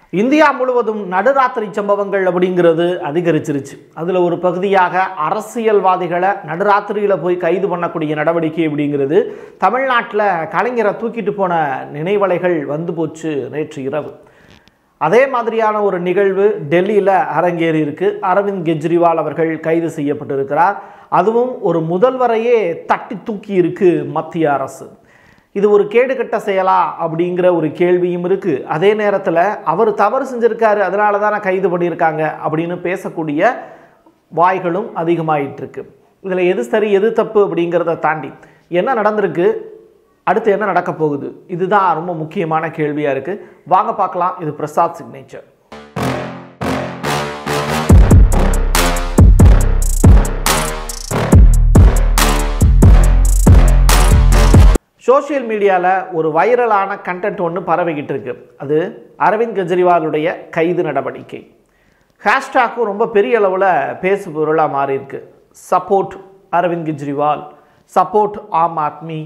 India முழுவதும் நடுராத்திரி சம்பவங்கள் அப்படிங்கிறது அதிகரிச்சிருச்சு அதில் ஒரு பகுதியாக அரசியல்வாதிகளை நடுராத்திரியில் போய் கைது பண்ணக்கூடிய நடவடிக்கை அப்படிங்கிறது தமிழ்நாட்டில் கலைஞரை தூக்கிட்டு போன நினைவலைகள் வந்து போச்சு நேற்று இரவு அதே மாதிரியான ஒரு நிகழ்வு டெல்லியில் அரங்கேறி இருக்கு அரவிந்த் கெஜ்ரிவால் அவர்கள் கைது செய்யப்பட்டிருக்கிறார் அதுவும் ஒரு முதல்வரையே தட்டி தூக்கி இருக்கு மத்திய அரசு இது ஒரு கேடுகட்ட செயலா அப்படிங்கிற ஒரு கேள்வியும் இருக்கு அதே நேரத்தில் அவர் தவறு செஞ்சிருக்காரு அதனால தானே கைது பண்ணியிருக்காங்க அப்படின்னு பேசக்கூடிய வாய்களும் அதிகமாயிட்டு இருக்கு இதில் எது சரி எது தப்பு அப்படிங்கிறத தாண்டி என்ன நடந்திருக்கு அடுத்து என்ன நடக்க போகுது இதுதான் ரொம்ப முக்கியமான கேள்வியாக இருக்கு வாங்க பார்க்கலாம் இது பிரசாத் சிக்னேச்சர் சோஷியல் மீடியாவில் ஒரு வைரலான கண்டென்ட் ஒன்று பரவிக்கிட்டு இருக்கு அது அரவிந்த் கெஜ்ரிவாலுடைய கைது நடவடிக்கை ஹேஷ்டாக்கும் ரொம்ப பெரிய அளவில் பேசு பொருளாக மாறி இருக்கு சப்போர்ட் அரவிந்த் கெஜ்ரிவால் சப்போர்ட் ஆம் ஆத்மி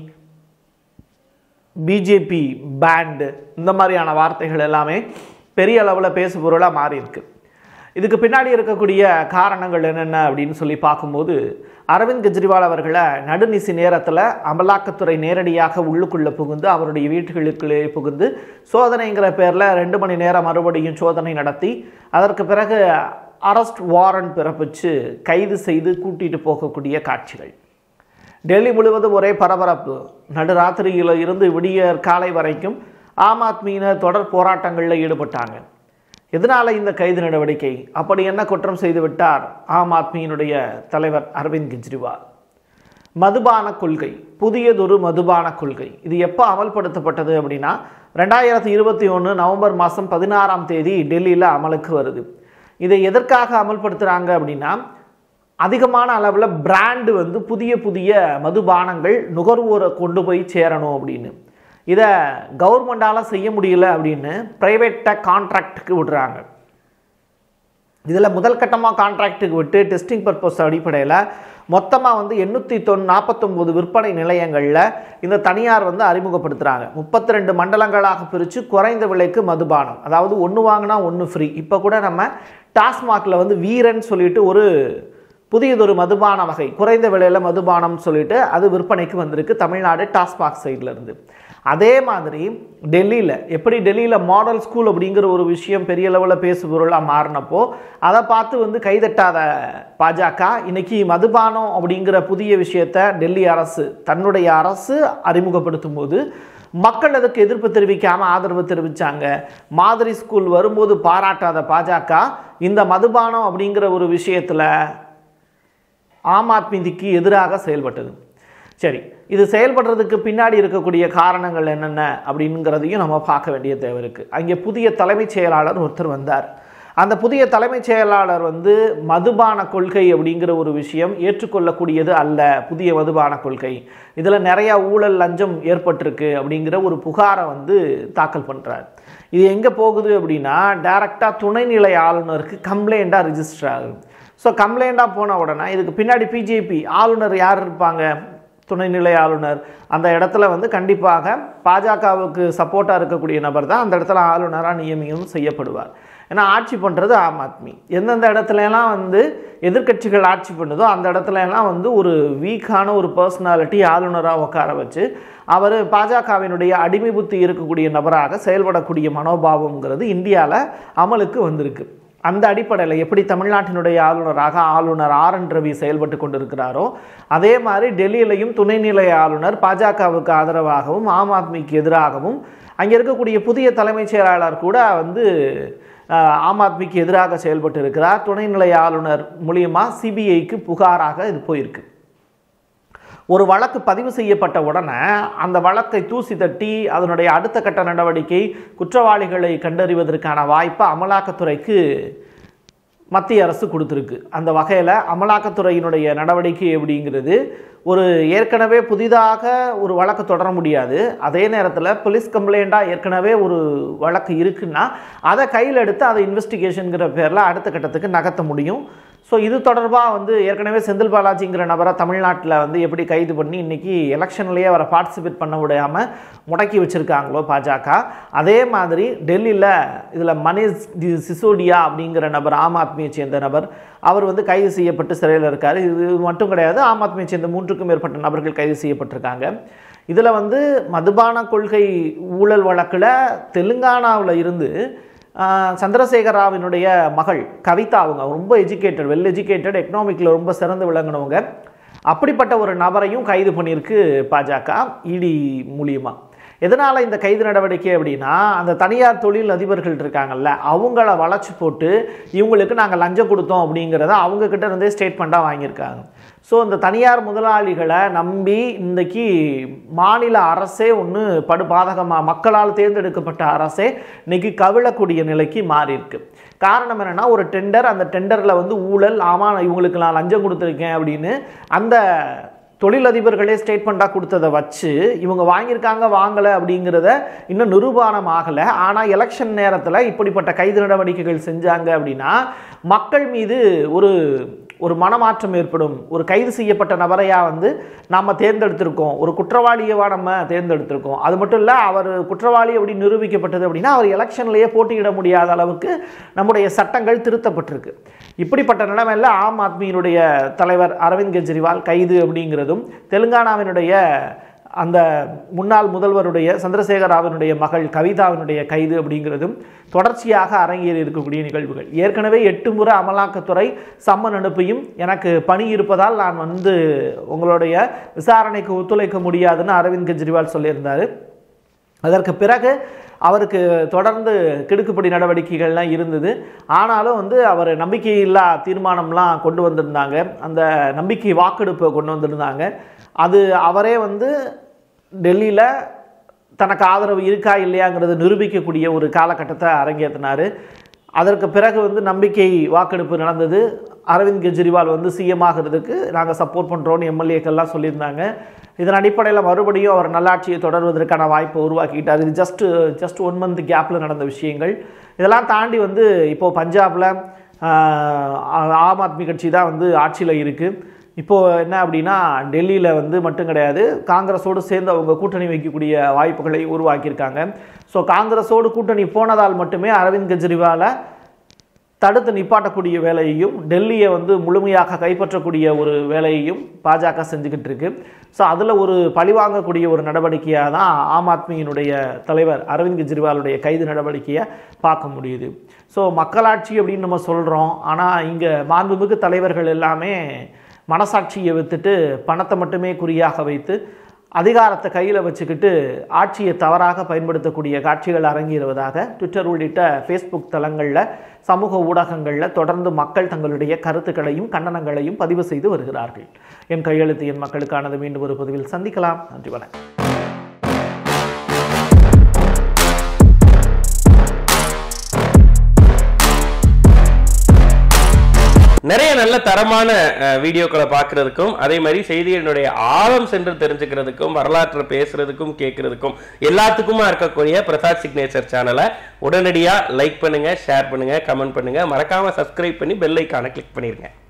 பிஜேபி பேண்டு இந்த மாதிரியான வார்த்தைகள் எல்லாமே பெரிய அளவில் பேசு பொருளாக மாறி இருக்கு இதுக்கு பின்னாடி இருக்கக்கூடிய காரணங்கள் என்னென்ன அப்படின்னு சொல்லி பார்க்கும்போது அரவிந்த் கெஜ்ரிவால் அவர்களை நடுநிசி நேரத்தில் அமலாக்கத்துறை நேரடியாக உள்ளுக்குள்ளே புகுந்து அவருடைய வீட்டுகளுக்குள்ளே புகுந்து சோதனைங்கிற பேரில் ரெண்டு மணி நேரம் மறுபடியும் சோதனை நடத்தி அதற்கு பிறகு அரெஸ்ட் வாரண்ட் பிறப்பிச்சு கைது செய்து கூட்டிட்டு போகக்கூடிய காட்சிகள் டெல்லி முழுவதும் ஒரே பரபரப்பு நடுராத்திரியில் இருந்து விடிய காலை வரைக்கும் ஆம் ஆத்மியினர் தொடர் போராட்டங்களில் ஈடுபட்டாங்க எதனால இந்த கைது நடவடிக்கை அப்படி என்ன குற்றம் செய்து விட்டார் ஆம் ஆத்மியினுடைய தலைவர் அரவிந்த் கெஜ்ரிவால் மதுபான கொள்கை புதியதொரு மதுபான கொள்கை இது எப்போ அமல்படுத்தப்பட்டது அப்படின்னா ரெண்டாயிரத்தி இருபத்தி ஒன்று நவம்பர் மாதம் பதினாறாம் தேதி டெல்லியில் அமலுக்கு வருது இதை எதற்காக அமல்படுத்துகிறாங்க அப்படின்னா அதிகமான அளவில் பிராண்டு வந்து புதிய புதிய மதுபானங்கள் நுகர்வோரை கொண்டு போய் சேரணும் அப்படின்னு இதை கவர்மெண்டால் செய்ய முடியல அப்படின்னு ப்ரைவேட்டை கான்ட்ராக்டுக்கு விடுறாங்க இதில் முதல் கட்டமாக கான்ட்ராக்டுக்கு விட்டு டெஸ்டிங் பர்பஸ் அடிப்படையில் மொத்தமாக வந்து எண்ணூற்றி தொன் நாற்பத்தொம்போது விற்பனை நிலையங்களில் இந்த தனியார் வந்து அறிமுகப்படுத்துகிறாங்க முப்பத்தி ரெண்டு மண்டலங்களாக பிரித்து குறைந்த விலைக்கு மதுபானம் அதாவது ஒன்று வாங்கினா ஒன்று ஃப்ரீ இப்போ கூட நம்ம டாஸ்மாகில் வந்து வீரன் சொல்லிட்டு ஒரு புதியதொரு மதுபான வகை குறைந்த விலையில் மதுபானம் சொல்லிட்டு அது விற்பனைக்கு வந்திருக்கு தமிழ்நாடு டாஸ்மாக் சைடில் இருந்து அதே மாதிரி டெல்லியில் எப்படி டெல்லியில் மாடல் ஸ்கூல் அப்படிங்கிற ஒரு விஷயம் பெரிய லெவலில் பேசு பொருளாக மாறினப்போ அதை பார்த்து வந்து கைதட்டாத பாஜக இன்னைக்கு மதுபானம் அப்படிங்கிற புதிய விஷயத்தை டெல்லி அரசு தன்னுடைய அரசு அறிமுகப்படுத்தும் போது மக்கள் அதுக்கு எதிர்ப்பு தெரிவிக்காமல் ஆதரவு தெரிவித்தாங்க மாதிரி ஸ்கூல் வரும்போது பாராட்டாத பாஜக இந்த மதுபானம் அப்படிங்கிற ஒரு விஷயத்தில் ஆம் ஆத்மிக்கு எதிராக செயல்பட்டது சரி இது செயல்படுறதுக்கு பின்னாடி இருக்கக்கூடிய காரணங்கள் என்னென்ன அப்படிங்கிறதையும் நம்ம பார்க்க வேண்டிய தேவை இருக்குது அங்கே புதிய தலைமைச் செயலாளர் ஒருத்தர் வந்தார் அந்த புதிய தலைமைச் செயலாளர் வந்து மதுபான கொள்கை அப்படிங்கிற ஒரு விஷயம் ஏற்றுக்கொள்ளக்கூடியது அல்ல புதிய மதுபான கொள்கை இதில் நிறையா ஊழல் லஞ்சம் ஏற்பட்டிருக்கு அப்படிங்கிற ஒரு புகாரை வந்து தாக்கல் பண்ணுறார் இது எங்கே போகுது அப்படின்னா டைரெக்டாக துணைநிலை ஆளுநருக்கு கம்ப்ளைண்ட்டாக ரிஜிஸ்டர் ஆகுது ஸோ கம்ப்ளைண்ட்டாக போன உடனே இதுக்கு பின்னாடி பிஜேபி ஆளுநர் யார் இருப்பாங்க துணைநிலை ஆளுநர் அந்த இடத்துல வந்து கண்டிப்பாக பாஜகவுக்கு சப்போர்ட்டாக இருக்கக்கூடிய நபர் தான் அந்த இடத்துல ஆளுநராக நியமியம் செய்யப்படுவார் ஏன்னா ஆட்சி பண்ணுறது ஆம் ஆத்மி எந்தெந்த இடத்துலலாம் வந்து எதிர்க்கட்சிகள் ஆட்சி பண்ணுதோ அந்த இடத்துல எல்லாம் வந்து ஒரு வீக்கான ஒரு பர்சனாலிட்டி ஆளுநராக உட்கார வச்சு அவர் பாஜகவினுடைய அடிமை புத்தி இருக்கக்கூடிய நபராக செயல்படக்கூடிய மனோபாவம்ங்கிறது இந்தியாவில் அமலுக்கு வந்திருக்கு அந்த அடிப்படையில் எப்படி தமிழ்நாட்டினுடைய ஆளுநராக ஆளுநர் ஆர் என் ரவி செயல்பட்டு கொண்டிருக்கிறாரோ அதே மாதிரி டெல்லியிலையும் துணைநிலை ஆளுநர் பாஜகவுக்கு ஆதரவாகவும் ஆம் ஆத்மிக்கு எதிராகவும் அங்கே இருக்கக்கூடிய புதிய தலைமைச் செயலாளர் கூட வந்து ஆம் ஆத்மிக்கு எதிராக செயல்பட்டு இருக்கிறார் துணைநிலை ஆளுநர் மூலியமாக சிபிஐக்கு புகாராக இது போயிருக்கு ஒரு வழக்கு பதிவு செய்யப்பட்ட உடனே அந்த வழக்கை தூசி தட்டி அதனுடைய அடுத்த கட்ட நடவடிக்கை குற்றவாளிகளை கண்டறிவதற்கான வாய்ப்பை அமலாக்கத்துறைக்கு மத்திய அரசு கொடுத்துருக்கு அந்த வகையில் அமலாக்கத்துறையினுடைய நடவடிக்கை எப்படிங்கிறது ஒரு ஏற்கனவே புதிதாக ஒரு வழக்கு தொடர முடியாது அதே நேரத்தில் போலீஸ் கம்ப்ளைண்ட்டாக ஏற்கனவே ஒரு வழக்கு இருக்குன்னா அதை கையில் எடுத்து அதை இன்வெஸ்டிகேஷனுங்கிற பேரில் அடுத்த கட்டத்துக்கு நகர்த்த முடியும் ஸோ இது தொடர்பாக வந்து ஏற்கனவே செந்தில் பாலாஜிங்கிற நபரை தமிழ்நாட்டில் வந்து எப்படி கைது பண்ணி இன்னைக்கு எலெக்ஷன்லேயே அவரை பார்ட்டிசிபேட் பண்ண முடியாமல் முடக்கி வச்சுருக்காங்களோ பாஜக அதே மாதிரி டெல்லியில் இதில் மனீஷ் தி- சிசோடியா அப்படிங்கிற நபர் ஆம் ஆத்மியை சேர்ந்த நபர் அவர் வந்து கைது செய்யப்பட்டு சிறையில் இருக்கார் இது மட்டும் கிடையாது ஆம் ஆத்மியை சேர்ந்த மூன்றுக்கும் மேற்பட்ட நபர்கள் கைது செய்யப்பட்டிருக்காங்க இதில் வந்து மதுபான கொள்கை ஊழல் வழக்கில் தெலுங்கானாவில் இருந்து ஆஹ், சந்திரசேகர ராவினுடைய மகள் கவிதா அவங்க ரொம்ப எஜுகேட்டட் வெல் எஜுகேட்டட் எக்கனாமிக்கில் ரொம்ப சிறந்து விளங்கினவங்க அப்படிப்பட்ட ஒரு நபரையும் கைது பண்ணியிருக்கு பாஜக இடி மூலியமாக எதனால் இந்த கைது நடவடிக்கை அப்படின்னா அந்த தனியார் தொழில் அதிபர்கள் இருக்காங்கல்ல அவங்கள வளைச்சு போட்டு இவங்களுக்கு நாங்கள் லஞ்சம் கொடுத்தோம் அப்படிங்கிறத அவங்க கிட்ட இருந்தே ஸ்டேட்மெண்ட்டாக வாங்கியிருக்காங்க ஸோ இந்த தனியார் முதலாளிகளை நம்பி இன்றைக்கி மாநில அரசே ஒன்று படுபாதகமாக மக்களால் தேர்ந்தெடுக்கப்பட்ட அரசே இன்னைக்கு கவிழக்கூடிய நிலைக்கு மாறி இருக்கு காரணம் என்னன்னா ஒரு டெண்டர் அந்த டெண்டரில் வந்து ஊழல் ஆமாம் இவங்களுக்கு நான் லஞ்சம் கொடுத்துருக்கேன் அப்படின்னு அந்த தொழிலதிபர்களே ஸ்டேட்மெண்ட்டாக கொடுத்ததை வச்சு இவங்க வாங்கியிருக்காங்க வாங்கலை அப்படிங்கிறத இன்னும் நிரூபணம் ஆகலை ஆனால் எலெக்ஷன் நேரத்தில் இப்படிப்பட்ட கைது நடவடிக்கைகள் செஞ்சாங்க அப்படின்னா மக்கள் மீது ஒரு ஒரு மனமாற்றம் ஏற்படும் ஒரு கைது செய்யப்பட்ட நபரையா வந்து நாம் தேர்ந்தெடுத்திருக்கோம் ஒரு குற்றவாளியவா நம்ம தேர்ந்தெடுத்திருக்கோம் அது மட்டும் இல்லை அவர் குற்றவாளி அப்படி நிரூபிக்கப்பட்டது அப்படின்னா அவர் எலெக்ஷன்லேயே போட்டியிட முடியாத அளவுக்கு நம்முடைய சட்டங்கள் திருத்தப்பட்டிருக்கு இப்படிப்பட்ட நிலைமையில் ஆம் ஆத்மியினுடைய தலைவர் அரவிந்த் கெஜ்ரிவால் கைது அப்படிங்கிறதும் தெலுங்கானாவினுடைய அந்த முன்னாள் முதல்வருடைய சந்திரசேகர ராவினுடைய மகள் கவிதாவினுடைய கைது அப்படிங்கிறதும் தொடர்ச்சியாக அரங்கேறி இருக்கக்கூடிய நிகழ்வுகள் ஏற்கனவே எட்டு முறை அமலாக்கத்துறை சம்மன் அனுப்பியும் எனக்கு பணி இருப்பதால் நான் வந்து உங்களுடைய விசாரணைக்கு ஒத்துழைக்க முடியாதுன்னு அரவிந்த் கெஜ்ரிவால் சொல்லியிருந்தார் அதற்கு பிறகு அவருக்கு தொடர்ந்து கிடுக்குப்படி நடவடிக்கைகள்லாம் இருந்தது ஆனாலும் வந்து அவர் நம்பிக்கையில்லா தீர்மானம்லாம் கொண்டு வந்திருந்தாங்க அந்த நம்பிக்கை வாக்கெடுப்பை கொண்டு வந்திருந்தாங்க அது அவரே வந்து டெல்லியில் தனக்கு ஆதரவு இருக்கா இல்லையாங்கிறத நிரூபிக்கக்கூடிய ஒரு காலகட்டத்தை அரங்கேற்றினார் அதற்கு பிறகு வந்து நம்பிக்கை வாக்கெடுப்பு நடந்தது அரவிந்த் கெஜ்ரிவால் வந்து சிஎம் ஆகிறதுக்கு நாங்கள் சப்போர்ட் பண்ணுறோன்னு எம்எல்ஏக்கள்லாம் சொல்லியிருந்தாங்க இதன் அடிப்படையில் மறுபடியும் அவர் நல்லாட்சியை தொடர்வதற்கான வாய்ப்பை உருவாக்கிட்டார் இது ஜஸ்ட் ஜஸ்ட் ஒன் மந்த் கேப்பில் நடந்த விஷயங்கள் இதெல்லாம் தாண்டி வந்து இப்போது பஞ்சாபில் ஆம் ஆத்மி கட்சி தான் வந்து ஆட்சியில் இருக்குது இப்போது என்ன அப்படின்னா டெல்லியில் வந்து மட்டும் கிடையாது காங்கிரஸோடு சேர்ந்து அவங்க கூட்டணி வைக்கக்கூடிய வாய்ப்புகளை உருவாக்கியிருக்காங்க ஸோ காங்கிரஸோடு கூட்டணி போனதால் மட்டுமே அரவிந்த் கெஜ்ரிவாலை தடுத்து நிப்பாட்டக்கூடிய வேலையையும் டெல்லியை வந்து முழுமையாக கைப்பற்றக்கூடிய ஒரு வேலையையும் பாஜக செஞ்சுக்கிட்டு இருக்கு ஸோ அதில் ஒரு பழிவாங்கக்கூடிய ஒரு நடவடிக்கையாக தான் ஆம் ஆத்மியினுடைய தலைவர் அரவிந்த் கெஜ்ரிவாலுடைய கைது நடவடிக்கையை பார்க்க முடியுது ஸோ மக்களாட்சி அப்படின்னு நம்ம சொல்கிறோம் ஆனால் இங்கே மாண்புமிகு தலைவர்கள் எல்லாமே மனசாட்சியை வித்துட்டு பணத்தை மட்டுமே குறியாக வைத்து அதிகாரத்தை கையில் வச்சுக்கிட்டு ஆட்சியை தவறாக பயன்படுத்தக்கூடிய காட்சிகள் அரங்கேறுவதாக ட்விட்டர் உள்ளிட்ட ஃபேஸ்புக் தளங்களில் சமூக ஊடகங்களில் தொடர்ந்து மக்கள் தங்களுடைய கருத்துக்களையும் கண்டனங்களையும் பதிவு செய்து வருகிறார்கள் என் கையெழுத்து என் மக்களுக்கானது மீண்டும் ஒரு பதிவில் சந்திக்கலாம் நன்றி வணக்கம் நிறைய நல்ல தரமான அஹ், வீடியோக்களை பார்க்கறதுக்கும் அதே மாதிரி செய்திகளினுடைய ஆழம் சென்று தெரிஞ்சுக்கிறதுக்கும் வரலாற்றை பேசுறதுக்கும் கேட்கறதுக்கும் எல்லாத்துக்குமா இருக்கக்கூடிய பிரசாத் சிக்னேச்சர் சேனலை உடனடியாக லைக் பண்ணுங்க ஷேர் பண்ணுங்க கமெண்ட் பண்ணுங்க மறக்காம சப்ஸ்கிரைப் பண்ணி பெல் ஐக்கானை கிளிக் பண்ணிருங்க